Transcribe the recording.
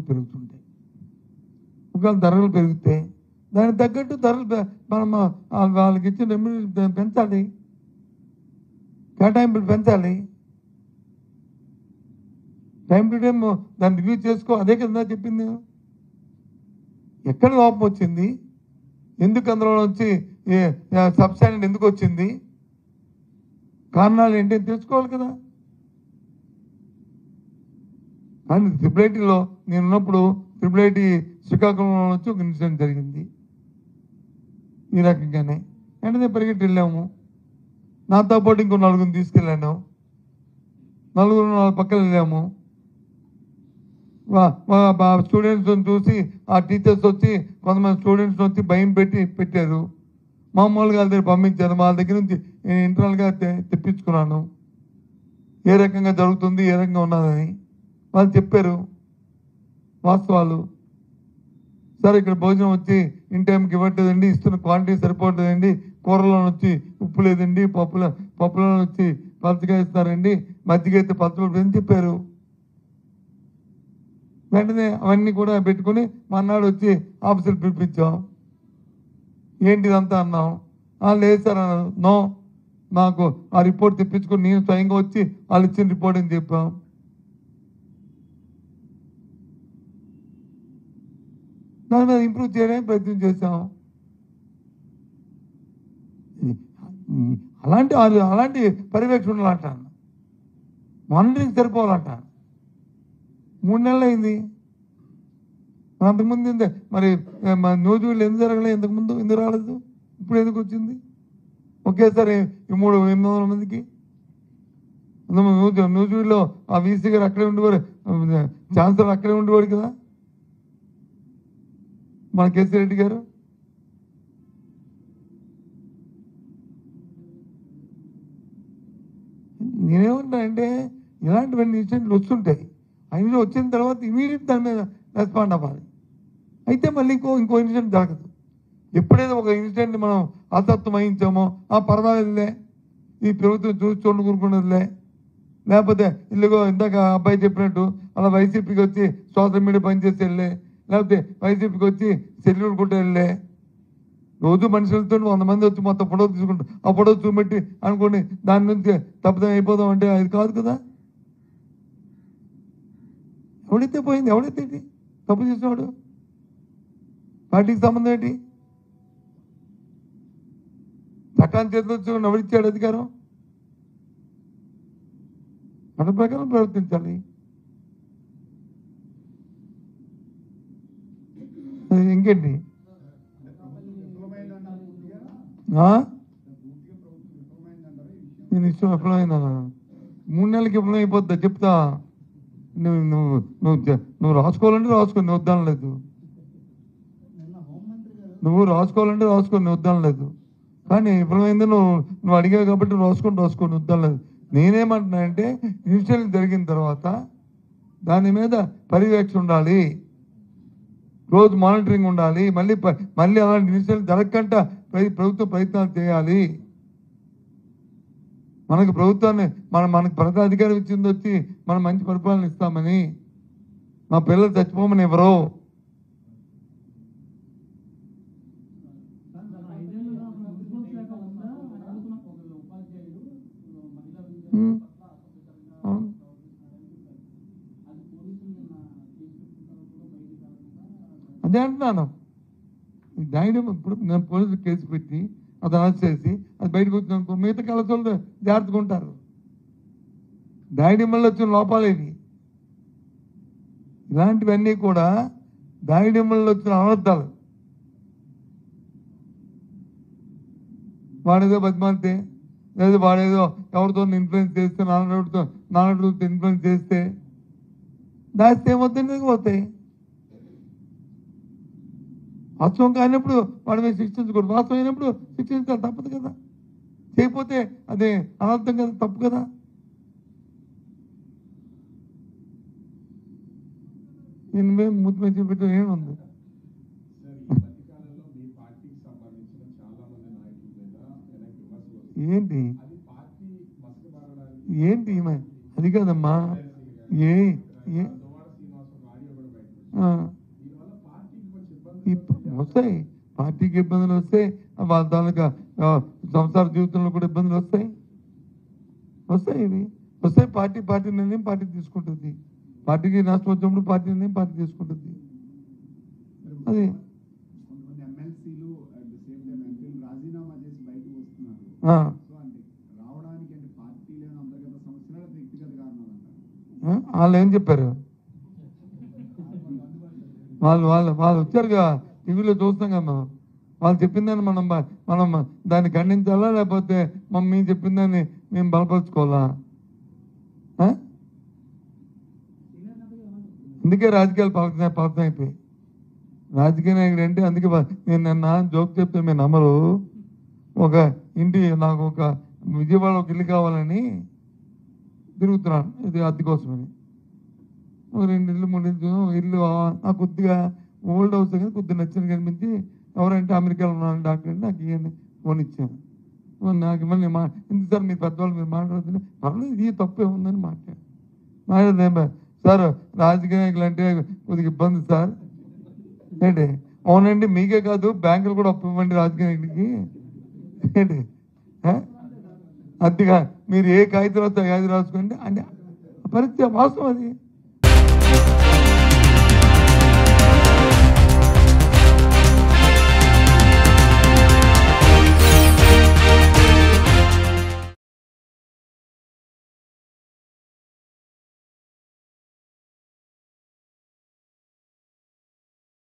పెరుగుతుంటాయి ఒకవేళ ధరలు పెరిగితే దానికి తగ్గట్టు ధరలు పె- మనం ఆ వాళ్ళకి ఇచ్చిన రెమ్యూనరేషన్ పెంచాలి కేటాయింపులు పెంచాలి టైం టు టైం దాన్ని రివ్యూ చేసుకో అదే కదా చెప్పింది నేను. ఎక్కడ లోపం వచ్చింది ఎందుకు అందులో వచ్చి సబ్స్టాండర్డ్ ఎందుకు వచ్చింది కారణాలు ఏంటి అని తెలుసుకోవాలి కదా కానీ ట్రిపుల్ ఐటీలో నేను ఉన్నప్పుడు ట్రిపుల్ ఐటీ శ్రీకాకుళంలో వచ్చి ఒక ఇన్సిడెంట్ జరిగింది ఈ రకంగానే వెంటనే పరిగెట్టి వెళ్ళాము నాతో పాటు ఇంకో నలుగురిని తీసుకెళ్ళాను నలుగురు నాలుగు పక్కన వెళ్ళాము స్టూడెంట్స్ చూసి ఆ టీచర్స్ వచ్చి కొంతమంది స్టూడెంట్స్ వచ్చి భయం పెట్టి పెట్టారు మామూలుగా వాళ్ళ దగ్గర పంపించారు వాళ్ళ దగ్గర నుంచి నేను ఇంటర్నల్గా తె- తెప్పించుకున్నాను ఏ రకంగా జరుగుతుంది ఏ రకంగా ఉన్నదని వాళ్ళు చెప్పారు వాస్తవాలు సార్ ఇక్కడ భోజనం వచ్చి ఇన్ టైంకి ఇవ్వట్లేదండి ఇస్తున్న క్వాంటిటీ సరిపోవట్లేదండి కూరలో వచ్చి ఉప్పు లేదండి పప్పుల పప్పులో వచ్చి పచ్చగా ఇస్తారండి మజ్జిగ అయితే పచ్చబడి చెప్పారు వెంటనే అవన్నీ కూడా పెట్టుకుని మన్నాడు వచ్చి ఆఫీసులు పిలిపించాం ఏంటి ఇదంతా అన్నాం "ఆ, లేదు సార్ అన్నారు నో నాకు ఆ రిపోర్ట్ తెప్పించుకొని నేను స్వయంగా వచ్చి వాళ్ళు ఇచ్చిన రిపోర్ట్ అని చెప్పాం దాని మీద ఇంప్రూవ్ చేయడానికి ప్రయత్నం చేశాం ఉమ్, అలాంటి అలాంటి పర్యవేక్షణ ఉండాలంటాను మానిటరింగ్ సరిపోవాలంట మూడు నెలలు అయింది మరి అంతకుముందు ఏంది? మరి ఏ, మన న్యూస్ వీళ్ళు ఎందుకు జరగలేదు ఇంతకుముందు ఎందుకు రాలేదు ఇప్పుడు ఎందుకు వచ్చింది ఒకేసారి ఈ మూడు ఎనిమిది వందల మందికి అందులో న్యూస్ న్యూస్ వీళ్ళు ఆ వీసీ గారు అక్కడే ఉండేవారు ఛాన్సలర్ అక్కడే ఉండేవాడు కదా మన కేసీ రెడ్డి గారు నేనేమంటా అంటే ఇలాంటివన్నీ ఇన్సిడెంట్లు వస్తుంటాయి అవి వచ్చిన తర్వాత ఇమీడియట్ దాని మీద రెస్పాండ్ అవ్వాలి అయితే మళ్ళీ ఇంకో ఇంకో ఇన్సిడెంట్ జరగదు ఎప్పుడైతే ఒక ఇన్సిడెంట్ మనం అసత్వం వహించామో ఆ పర్వాలేదులే ఈ ప్రభుత్వం చూసి చూడండి కూరుకున్నదిలే లేకపోతే ఇల్లుగో ఇందాక ఆ అబ్బాయి చెప్పినట్టు అలా వైసీపీకి వచ్చి సోషల్ మీడియా పనిచేసి వెళ్ళే లేకపోతే వైసీపీకి వచ్చి సెల్యూట్ కొట్టి వెళ్ళే రోజు మనుషులతో వంద మంది వచ్చి మొత్తం ఫోటో తీసుకుంటారు ఆ ఫోటో చూపెట్టి అనుకోండి దాని నుంచి తప్పుదం అయిపోదాం అంటే అది కాదు కదా ఎవడైతే పోయింది ఎవడైతే ఏంటి తప్పు చేసినవాడు పార్టీకి సంబంధం ఏంటి చట్టాన్ని చేతిలో వచ్చి ఎవరిచ్చాడు అధికారం మన ప్రకారం ప్రవర్తించాలి అది ఇంకేంటి ఆ? నేను ఇష్టం విఫలమైందా మూడు నెలలకి విఫలం అయిపోద్దా చెప్తా నువ్వు నువ్వు నువ్వు చె- నువ్వు రాసుకోవాలంటే రాసుకో నువ్వు వద్దాం లేదు నువ్వు రాసుకోవాలంటే రాసుకో నువ్వు వద్దాం లేదు కానీ విఫలమైంది నువ్వు నువ్వు అడిగావు కాబట్టి రాసుకొని రాసుకో నువ్వు వద్దాం లేదు నేనేమంటున్నా అంటే ఇన్సిడెంట్ జరిగిన తర్వాత దాని మీద పర్యవేక్షణ ఉండాలి రోజు మానిటరింగ్ ఉండాలి మళ్ళీ ప- మళ్ళీ అలాంటి ఇన్సిడెంట్ జరగకుండా ప్ర- ప్రభుత్వం ప్రయత్నాలు చేయాలి మనకు ప్రభుత్వాన్ని మన మనకు ప్రజా అధికారం ఇచ్చింది వచ్చి మనం మంచి పరిపాలన ఇస్తామని మా పిల్లలు చచ్చిపోమని ఎవరో ఉమ్. అవును. అదే అంటున్నాను దాయడం ఇప్పుడు నేను పోలీసు కేసు పెట్టి అది అరెస్ట్ చేసి అది బయటకు వచ్చిన మిగతా కళాశాలతో జాగ్రత్తగా ఉంటారు దాయడం వల్ల వచ్చిన లోపాలేవి ఇలాంటివన్నీ కూడా దాయడం వల్ల వచ్చిన అనర్థాలు వాడేదో బతిమాలితే లేదా వాడేదో ఎవరితో ఇన్ఫ్లుయెన్స్ చేస్తే నాన్నతో నాన్నతో ఇన్ఫ్లుయెన్స్ చేస్తే దాస్తే ఏమవుతుంది పోతాయి వాస్తవం కానప్పుడు వాడి మీద శిక్షించకూడదు వాస్తవం అయినప్పుడు శిక్షించాలి తప్పదు కదా చేయకపోతే అదే అనర్థం కదా తప్పు కదా నేను మేము మూతి మీద చూపెట్టడం ఏముంది సార్ ఈ మధ్యకాలంలో మీ పార్టీకి సంబంధించిన చాలా మంది నాయకుల మీద వెనక్కి విమర్శలు వస్తున్నాయి. ఏంటి అది పార్టీ మసకబారడానికి ఏంటి ఈమె అది కాదమ్మా ఏ ఏ దువ్వాడ శ్రీనివాసరావు ఆడియో కూడా బయటకు వచ్చింది. ఆ. దీనివల్ల పార్టీకి కొంచెం ఇబ్బంది ఇప్ప- వస్తాయి పార్టీకి ఇబ్బందులు వస్తాయి వాళ్ళ తాలూకా ఆ, సంసార జీవితంలో కూడా ఇబ్బందులు వస్తాయి వస్తాయి ఇవి వస్తాయి పార్టీ పార్టీ నిర్ణయం పార్టీ తీసుకుంటుంది పార్టీకి నష్టం వచ్చినప్పుడు పార్టీ నిర్ణయం పార్టీ తీసుకుంటుంది అది కొంతమంది ఎమ్మెల్సీలు అట్ ద సేమ్ టైం ఎంపీలు రాజీనామా చేసి బయటకు వస్తున్నారు ఆ, సో అంటే రావడానికి అంటే పార్టీ లేని అంతర్గత సమస్యలు లేదా వ్యక్తిగత కారణాలు అంటారు ఆ, వాళ్ళు ఏం చెప్పారు వాళ్ళు వాళ్ళు వాళ్ళు వచ్చారుగా టీవీలో చూస్తాం కదా మనం వాళ్ళు చెప్పిందని మనం బ- మనం దాన్ని ఖండించాలా లేకపోతే మమ్మీ చెప్పిందని మేము బలపరుచుకోవాలా ఆ? అందుకే రాజకీయాలు పలకన పలకన అయిపోయి రాజకీయ నాయకుడు అంటే అందుకే బ- నేను నిన్న జోక్ చెప్తే మీరు నమ్మరు ఒక ఇంటి నాకు ఒక విజయవాడ ఒక ఇల్లు కావాలని తిరుగుతున్నాను ఇది అద్దె కోసమని ఒక రెండు ఇల్లు మూడు ఇల్లు ఒక ఇల్లు ఆ- నాకు కొద్దిగా ఓల్డ్ హౌస్ కానీ కొద్దిగా నచ్చింది కనిపించి ఎవరంటే అమెరికాలో ఉన్నాను డాక్టర్ అంటే నాకు ఇవన్నీ ఫోన్ ఇచ్చాను ఫోన్ నాకు ఇవ్వండి మా ఎందుకు సార్ మీరు పెద్దవాళ్ళు మీరు మాట్లాడుతున్నారు పర్లేదు ఇది తప్పు ఏముందని మాట్లాడు మాట్లాడదే సార్ రాజకీయ నాయకులు అంటే కొద్దిగా ఇబ్బంది సార్ ఏంటి అవునండి మీకే కాదు బ్యాంకులు కూడా అప్పు ఇవ్వండి రాజకీయ నాయకుడికి ఏంటి ఆ? అద్దెగా మీరు ఏ కాగితం వస్తే ఆ కాగితం రాసుకోండి అంటే పరిస్థితి వాస్తవం అది